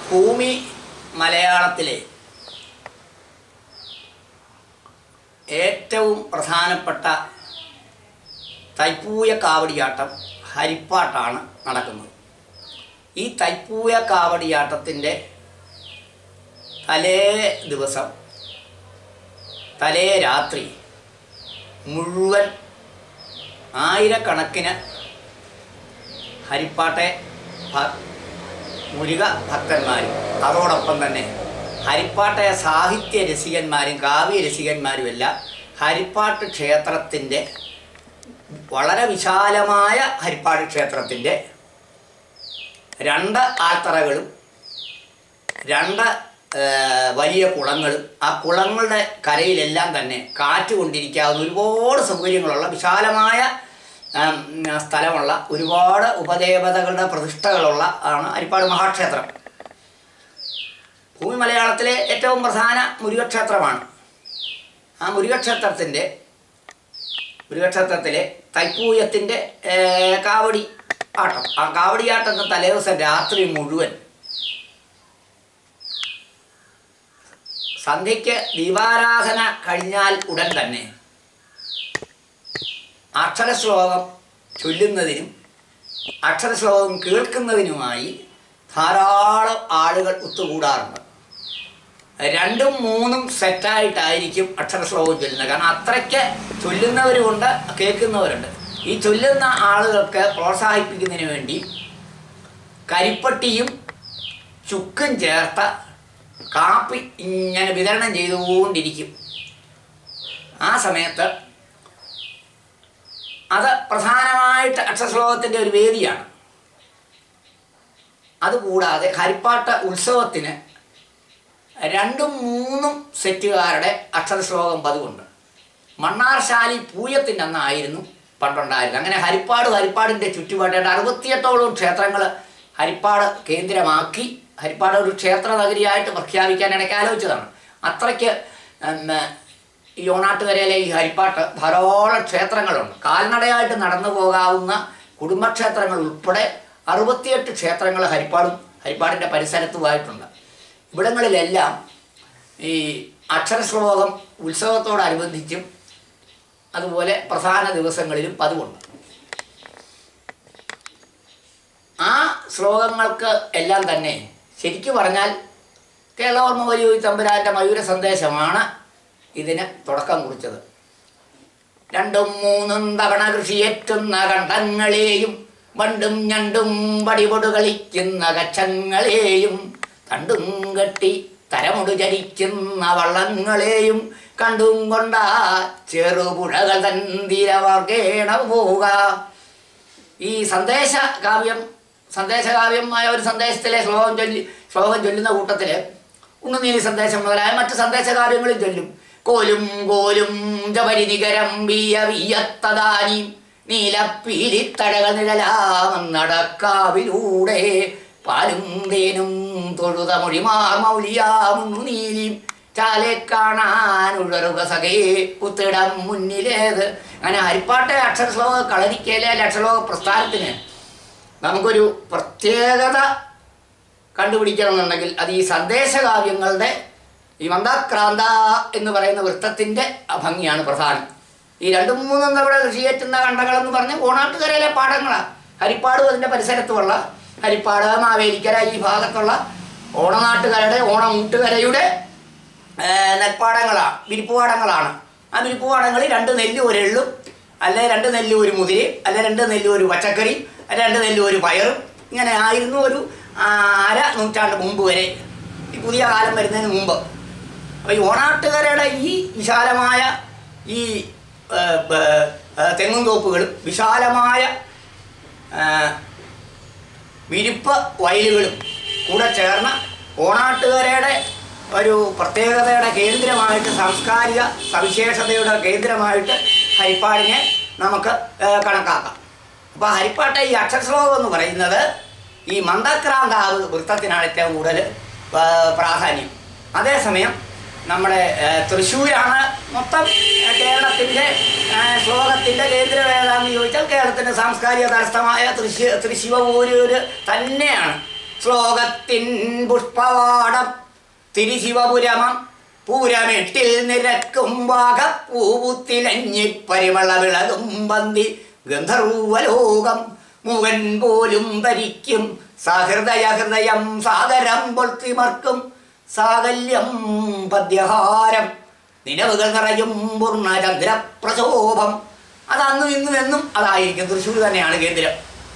ഭൂമി മലയാളത്തിലെ ഏറ്റവും പ്രധാനപ്പെട്ട തൈപ്പൂയ കാവടിയാട്ടം ഹരിപ്പാട്ടാണ് നടക്കുന്നത് ഈ തൈപ്പൂയ കാവടിയാട്ടത്തിൻ്റെ തലേ ദിവസം തലേ രാത്രി മുഴുവൻ ആയിരക്കണക്കിന് ഹരിപ്പാട്ടെ ഭ- മുരുക ഭക്തന്മാരും അതോടൊപ്പം തന്നെ ഹരിപ്പാട്ടെ സാഹിത്യ രസികന്മാരും കാവ്യ രസികന്മാരുമെല്ലാം ഹരിപ്പാട്ട് ക്ഷേത്രത്തിൻ്റെ വളരെ വിശാലമായ ഹരിപ്പാട് ക്ഷേത്രത്തിൻ്റെ രണ്ട് ആൽത്തറകളും രണ്ട് ഏർ, വലിയ കുളങ്ങളും ആ കുളങ്ങളുടെ കരയിലെല്ലാം തന്നെ കാറ്റ് കൊണ്ടിരിക്കാവുന്ന ഒരുപാട് സൗകര്യങ്ങളുള്ള വിശാലമായ ഉം, സ്ഥലമുള്ള ഒരുപാട് ഉപദേവതകളുടെ പ്രതിഷ്ഠകളുള്ള ആണ് ഹരിപ്പാട് മഹാക്ഷേത്രം ഭൂമി മലയാളത്തിലെ ഏറ്റവും പ്രധാന മുരുകക്ഷേത്രമാണ് ആ മുരുകക്ഷേത്രത്തിൻ്റെ മുരുകക്ഷേത്രത്തിലെ തൈപ്പൂയത്തിൻ്റെ ഏർ, കാവടി ആട്ടം ആ കാവടിയാട്ടത്തിന് തലേദിവസം രാത്രി മുഴുവൻ സന്ധ്യയ്ക്ക് ദീപാരാധന കഴിഞ്ഞാൽ ഉടൻ തന്നെ അക്ഷരശ്ലോകം ചൊല്ലുന്നതിനും അക്ഷരശ്ലോകം കേൾക്കുന്നതിനുമായി ധാരാളം ആളുകൾ ഒത്തുകൂടാറുണ്ട് രണ്ടും മൂന്നും സെറ്റായിട്ടായിരിക്കും അക്ഷരശ്ലോകം ചൊല്ലുന്നത് കാരണം അത്രയ്ക്ക് ചൊല്ലുന്നവരുമുണ്ട് കേൾക്കുന്നവരുണ്ട് ഈ ചൊല്ലുന്ന ആളുകൾക്ക് പ്രോത്സാഹിപ്പിക്കുന്നതിന് വേണ്ടി കരിപ്പട്ടിയും ചുക്കും ചേർത്ത കാപ്പി ഇങ്ങനെ വിതരണം ചെയ്തുകൊണ്ടിരിക്കും ആ സമയത്ത് അത് പ്രധാനമായിട്ട് അക്ഷശ്ലോകത്തിൻ്റെ ഒരു വേദിയാണ് അതുകൂടാതെ ഹരിപ്പാട്ട് ഉത്സവത്തിന് രണ്ടും മൂന്നും സെറ്റുകാരുടെ അക്ഷരശ്ലോകം പതിവുണ്ട് മണ്ണാർശാലി പൂയത്തിൻ്റെ അന്നായിരുന്നു പണ്ടുണ്ടായിരുന്നത് അങ്ങനെ ഹരിപ്പാട് ഹരിപ്പാടിൻ്റെ ചുറ്റുപാട്ടേണ്ട അറുപത്തിയെട്ടോളം ക്ഷേത്രങ്ങൾ ഹരിപ്പാട് കേന്ദ്രമാക്കി ഹരിപ്പാട് ഒരു ക്ഷേത്ര നഗരിയായിട്ട് പ്രഖ്യാപിക്കാൻ ഇടയ്ക്ക് ആലോചിച്ചതാണ് അത്രയ്ക്ക് ഉം, ഈ ഓണാട്ടുകരയിലെ ഈ ഹരിപ്പാട്ട് ധാരാളം ക്ഷേത്രങ്ങളുണ്ട് കാൽനടയായിട്ട് നടന്നു പോകാവുന്ന കുടുംബക്ഷേത്രങ്ങൾ ഉൾപ്പെടെ അറുപത്തിയെട്ട് ക്ഷേത്രങ്ങൾ ഹരിപ്പാടും ഹരിപ്പാടിൻ്റെ പരിസരത്തുമായിട്ടുണ്ട് ഇവിടങ്ങളിലെല്ലാം ഈ അക്ഷരശ്ലോകം ഉത്സവത്തോടനുബന്ധിച്ചും അതുപോലെ പ്രധാന ദിവസങ്ങളിലും പതിവുണ്ട് ആ ശ്ലോകങ്ങൾക്ക് എല്ലാം തന്നെ ശരിക്കു പറഞ്ഞാൽ കേരളവർമ്മ വലിയ തമ്പുരാൻ്റെ മയൂര സന്ദേശമാണ് ഇതിന് തുടക്കം കുറിച്ചത് രണ്ടും മൂന്നും തവണ കൃഷിയേറ്റുന്ന കണ്ടങ്ങളെയും വണ്ടും ഞണ്ടും പടിപൊടു കളിക്കുന്ന കച്ചങ്ങളെയും തണ്ടും കെട്ടി തരമുടു ചരിക്കുന്ന വള്ളങ്ങളെയും കണ്ടും കൊണ്ട ചെറുപുഴകൾ തന്തിരവർഗേണ പോവുക ഈ സന്ദേശ കാവ്യം സന്ദേശകാവ്യമായ ഒരു സന്ദേശത്തിലെ ശ്ലോകം ചൊല്ലി ശ്ലോകം ചൊല്ലുന്ന കൂട്ടത്തിൽ ഉണ്ണുനീലി സന്ദേശം മുതലായ മറ്റ് സന്ദേശകാവ്യങ്ങളും ചൊല്ലും കോലും കോലും ജപരിനികരം വീയ വീയത്തതാനി നീലപ്പീലിത്തടകൾ നിഴലാമെന്നടക്കാവിലൂടെ പാലും തേനും തൊഴുത മൊഴിമാർ മൗലിയാമുണ്ണു നീലിയും ചാലെ കാണാൻ ഉഴറുക സഖേ കുത്തിടം മുന്നിലേത് അങ്ങനെ ഹരിപ്പാട്ടെ അക്ഷരശ്ലോക കളരിക്കയിലെ അക്ഷരശ്ലോക പ്രസ്ഥാനത്തിന് നമുക്കൊരു പ്രത്യേകത കണ്ടുപിടിക്കണമെന്നുണ്ടെങ്കിൽ അത് ഈ സന്ദേശകാവ്യങ്ങളുടെ ഈ മന്ദാക്രാന്ത എന്ന് പറയുന്ന വൃത്തത്തിൻ്റെ ഭംഗിയാണ് പ്രധാനം ഈ രണ്ടും മൂന്നും തവണ കൃഷിയേറ്റുന്ന കണ്ടകളെന്ന് പറഞ്ഞ ഓണാട്ടുകരയിലെ പാടങ്ങളാണ് ഹരിപ്പാടും അതിൻ്റെ പരിസരത്തുമുള്ള ഹരിപ്പാട് മാവേലിക്കര ഈ ഭാഗത്തുള്ള ഓണനാട്ടുകരയുടെ ഓണമൂട്ടുകരയുടെ ഏ, നെൽപ്പാടങ്ങളാണ് വിരിപ്പുപാടങ്ങളാണ് ആ വിരിപ്പുപാടങ്ങളിൽ രണ്ട് നെല്ല് ഒരു എള്ളും അല്ലെ രണ്ട് നെല്ല് ഒരു മുതിരി അല്ലെ രണ്ട് നെല്ല് ഒരു പച്ചക്കറി അല്ലെ രണ്ട് നെല്ല് ഒരു പയറും ഇങ്ങനെ ആയിരുന്നു ഒരു ആ, അര നൂറ്റാണ്ട് മുമ്പ് വരെ ഈ പുതിയ കാലം വരുന്നതിന് മുമ്പ് അപ്പോൾ ഈ ഓണാട്ടുകരയുടെ ഈ വിശാലമായ ഈ ഏ, ഏ, ഏ, തെങ്ങും തോപ്പുകളും വിശാലമായ ഏ, വിരിപ്പ് വയലുകളും കൂടെ ചേർന്ന ഓണാട്ടുകരയുടെ ഒരു പ്രത്യേകതയുടെ കേന്ദ്രമായിട്ട് സാംസ്കാരിക സവിശേഷതയുടെ കേന്ദ്രമായിട്ട് ഹരിപ്പാടിനെ നമുക്ക് ഏഹ്, കണക്കാക്കാം അപ്പോൾ ഹരിപ്പാട്ടെ ഈ അക്ഷരശ്ലോകം എന്ന് പറയുന്നത് ഈ മന്ദക്രാന്താവ് വൃത്തത്തിനാണ് ഏറ്റവും കൂടുതൽ ഏഹ്, പ്രാധാന്യം അതേസമയം നമ്മുടെ ഏഹ്, തൃശ്ശൂരാണ് മൊത്തം ഏഹ്, കേരളത്തിൻ്റെ ഏഹ്, ശ്ലോകത്തിൻ്റെ കേന്ദ്രം ഏതാണെന്ന് ചോദിച്ചാൽ കേരളത്തിൻ്റെ സാംസ്കാരിക തലസ്ഥമായ തൃശ്ശൂ തൃശ്ശിവപൂരൂര് തന്നെയാണ് ശ്ലോകത്തിൻ പുഷ്പവാടം തിരുശിവപുരമം പൂരമെട്ടിൽ നിരക്കും വാഗപ്പൂവുത്തിലഞ്ഞി പരിമള വിളകും പന്തി ഗന്ധർവലോകം മുവൻ പോലും ധരിക്കും സഹൃദയ ഹൃദയം സാഗരം പൊൾത്തിമർക്കും സാകല്യം പദ്യഹാരം നിലവുകൾ നിറയും പൂർണ്ണചന്ദ്ര പ്രശോഭം അതന്നും ഇന്നും എന്നും അതായിരിക്കും തൃശ്ശൂർ തന്നെയാണ് കേന്ദ്രം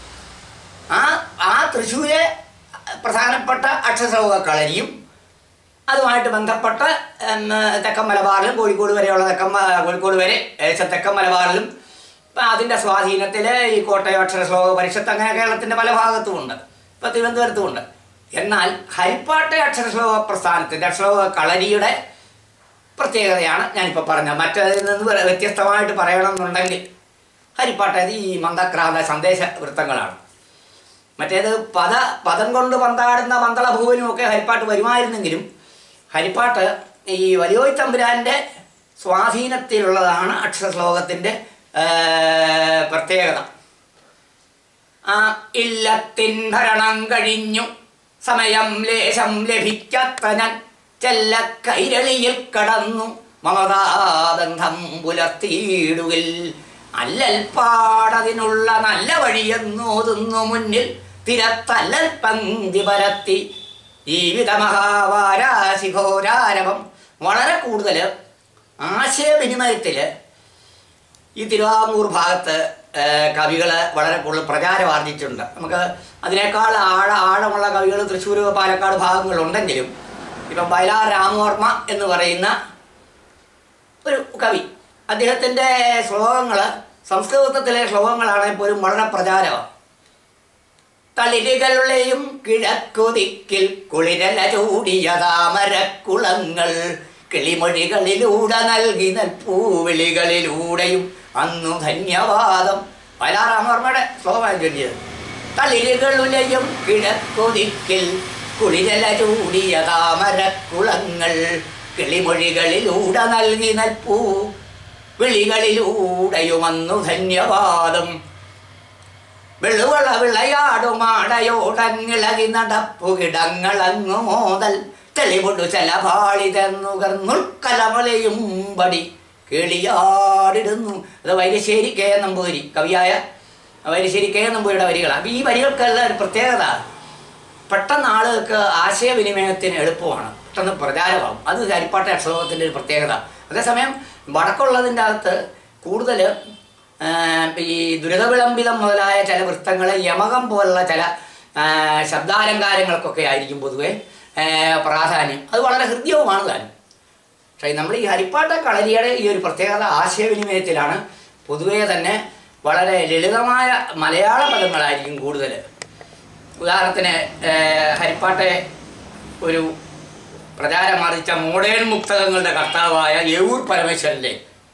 ആ ആ തൃശ്ശൂരെ പ്രധാനപ്പെട്ട അക്ഷരശ്ലോക കളരിയും അതുമായിട്ട് ബന്ധപ്പെട്ട ഉം, തെക്കൻ മലബാറിലും കോഴിക്കോട് വരെയുള്ള തെക്കൻ മ- കോഴിക്കോട് വരെ ഏകദേശം തെക്കൻ മലബാറിലും ഇപ്പം അതിൻ്റെ സ്വാധീനത്തിൽ ഈ കോട്ടയം അക്ഷരശ്ലോക പരിഷത്ത് അങ്ങനെ കേരളത്തിൻ്റെ പല ഭാഗത്തുമുണ്ട് ഇപ്പം തിരുവനന്തപുരത്തുമുണ്ട് എന്നാൽ ഹരിപ്പാട്ടെ അക്ഷരശ്ലോക പ്രസ്ഥാനത്തിൻ്റെ അക്ഷരശ്ലോക കളരിയുടെ പ്രത്യേകതയാണ് ഞാനിപ്പോൾ പറഞ്ഞത് മറ്റതിൽ നിന്ന് വ്യ- വ്യത്യസ്തമായിട്ട് പറയണമെന്നുണ്ടെങ്കിൽ ഹരിപ്പാട്ടത് ഈ മന്ദക്രാന്ത സന്ദേശ വൃത്തങ്ങളാണ് മറ്റേത് പദ പദം കൊണ്ട് പന്താടുന്ന മന്ദളഭൂവനും ഒക്കെ ഹരിപ്പാട്ട് വരുമായിരുന്നെങ്കിലും ഹരിപ്പാട്ട് ഈ വലിയോയ് തമ്പുരാൻ്റെ സ്വാധീനത്തിലുള്ളതാണ് അക്ഷരശ്ലോകത്തിൻ്റെ പ്രത്യേകത ആ ഇല്ലത്തിൻ ഭരണം കഴിഞ്ഞു സമയം ലേശം ലഭിക്കാത്ത ഞാൻ ചെല്ല കൈരളിയിൽ കടന്നു മമതാബന്ധം പുലർത്തിയിടുകിൽ അല്ലൽ പാടതിനുള്ള നല്ല വഴിയെന്നോതുന്നു മുന്നിൽ തിരത്തല്ലൽ പന്തി പരത്തി ജീവിത മഹാവാരാശിഘോരാരവം വളരെ കൂടുതൽ ആശയവിനിമയത്തിൽ ഈ തിരുവാമൂർ ഭാഗത്ത് കവികൾ വളരെ കൂടുതൽ പ്രചാരം ആർജിച്ചിട്ടുണ്ട് നമുക്ക് അതിനേക്കാൾ ആഴ ആഴമുള്ള കവികൾ തൃശ്ശൂർ പാലക്കാട് ഭാഗങ്ങളുണ്ടെങ്കിലും ഇപ്പം വയലാർ രാമവർമ്മ എന്ന് പറയുന്ന ഒരു കവി അദ്ദേഹത്തിൻ്റെ ശ്ലോകങ്ങൾ സംസ്കൃതത്തിലെ ശ്ലോകങ്ങളാണെങ്കിൽ പോലും വളരെ പ്രചാരമാണ് തളിരുകളുടെയും കിഴക്കുതിക്കിൽ കുളിരല ചൂടിയ താമരക്കുളങ്ങൾ കിളിമൊഴികളിലൂടെ നൽകി നൽപൂവിളികളിലൂടെയും അന്നു ധന്യവാദം വയലാറാമർമ്മയുടെ ശ്ലോകമാണ് ചൊല്ലിയത് തളിരുകളുടെയും കിഴക്കുതിക്കിൽ കുളിരല ചൂടിയ താമരക്കുളങ്ങൾ കിളിമൊഴികളിലൂടെ നൽകി നൽപൂ വിളികളിലൂടെയും അന്നു ധന്യവാദം വെള്ളുവള വിളയാടുമാടയോടങ്ങിളകി നടപ്പുകിടങ്ങളങ്ങു മോതൽ തെളിവുടു ചലപാളിതെന്നുകർന്നുൾക്കലമലയും പടി കിളിയാടിടുന്നു അത് വൈരശ്ശേരി കെ നമ്പൂതിരി കവിയായ വൈരശ്ശേരി കെ നമ്പൂരിയുടെ വരികളാണ് അപ്പം ഈ വരികൾക്കെല്ലാം ഒരു പ്രത്യേകത പെട്ടെന്ന് ആളുകൾക്ക് ആശയവിനിമയത്തിന് എളുപ്പമാണ് പെട്ടെന്ന് പ്രചാരമാകും അത് ഹരിപ്പാട്ട അക്ഷരത്തിൻ്റെ ഒരു പ്രത്യേകത അതേസമയം വടക്കുള്ളതിൻ്റെ അകത്ത് കൂടുതൽ ഈ ദുരിതവിളംബിതം മുതലായ ചില വൃത്തങ്ങൾ യമകം പോലുള്ള ചില ആ, ശബ്ദാലങ്കാരങ്ങൾക്കൊക്കെ ആയിരിക്കും പൊതുവെ ആ, പ്രാധാന്യം അത് വളരെ ഹൃദ്യവുമാണ് താനും പക്ഷേ നമ്മൾ ഈ ഹരിപ്പാട്ട കളരിയുടെ ഈ ഒരു പ്രത്യേകത ആശയവിനിമയത്തിലാണ് പൊതുവേ തന്നെ വളരെ ലളിതമായ മലയാള പദങ്ങളായിരിക്കും കൂടുതൽ ഉദാഹരണത്തിന് ഏഹ്, ഹരിപ്പാട്ടെ ഒരു പ്രചാരമാർജിച്ച മോഡേൺ മുക്തകങ്ങളുടെ കർത്താവായ യവൂർ പരമേശ്വരൻ്റെ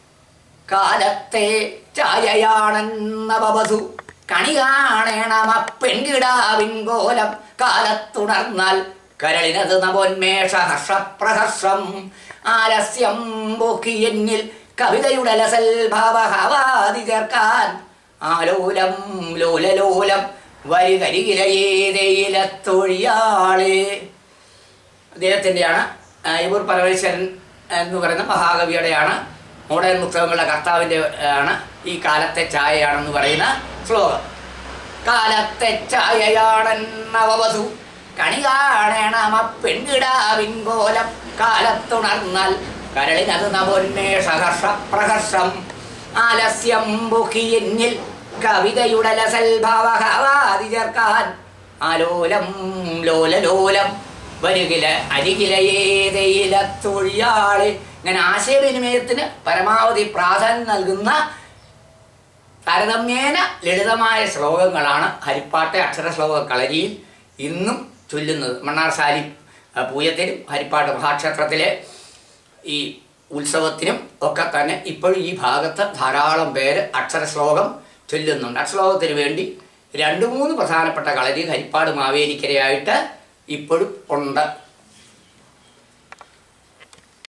കാലത്തെ ചായയാണെന്ന ബവധു കണി കാണേണമ പെൺകിടാവിൻ കോലം കാലത്തുണർന്നാൽ കരളിനത് നവോന്മേഷ ഹർഷപ്രഹർഷം ആലസ്യം പോക്കി എന്നിൽ കവിതയുടെ ലസൽ ഭാവഹവാതി ചേർക്കാൻ ആലോലം ലോലലോലം വരികരികിലയേതയിലത്തൊഴിയാളേ അദ്ദേഹത്തിൻ്റെയാണ് ഇവർ പരമേശ്വരൻ എന്ന് പറയുന്ന മഹാകവിയുടെയാണ് മോഡേൺ പുസ്തകങ്ങളുടെ കർത്താവിൻ്റെ ആണ് ഈ കാലത്തെ ചായയാണെന്ന് പറയുന്ന ശ്ലോകം കാലത്തെ ചായയാണെന്നവധു കണി കാണേണമ പെൺകിടാവിൻ കോലം കാലത്തുണർന്നാൽ കരളിനത് നവോന്മേഷ ഹർഷ പ്രഹർഷം ആലസ്യം ബുഹി എന്നിൽ കവിതയുടെ ലസൽ ഭാവഹവാതി ചേർക്കാൻ ആലോലം ലോലലോലം വരുകില അരികില ഏതയില തൊഴിയാള് ഇങ്ങനെ ആശയവിനിമയത്തിന് പരമാവധി പ്രാധാന്യം നൽകുന്ന താരതമ്യേന ലളിതമായ ശ്ലോകങ്ങളാണ് ഹരിപ്പാട്ടെ അക്ഷര ശ്ലോക കളരിയിൽ ഇന്നും ചൊല്ലുന്നത് മണ്ണാർശാലി ആ, പൂയത്തിനും ഹരിപ്പാട്ട് മഹാക്ഷേത്രത്തിലെ ഈ ഉത്സവത്തിനും ഒക്കെ തന്നെ ഇപ്പോഴും ഈ ഭാഗത്ത് ധാരാളം പേര് അക്ഷരശ്ലോകം ചൊല്ലുന്നുണ്ട് അക്ഷരശ്ലോകത്തിന് വേണ്ടി രണ്ട് മൂന്ന് പ്രധാനപ്പെട്ട കളരി ഹരിപ്പാട് മാവേലിക്കരയായിട്ട് ഇപ്പോഴും ഉണ്ട്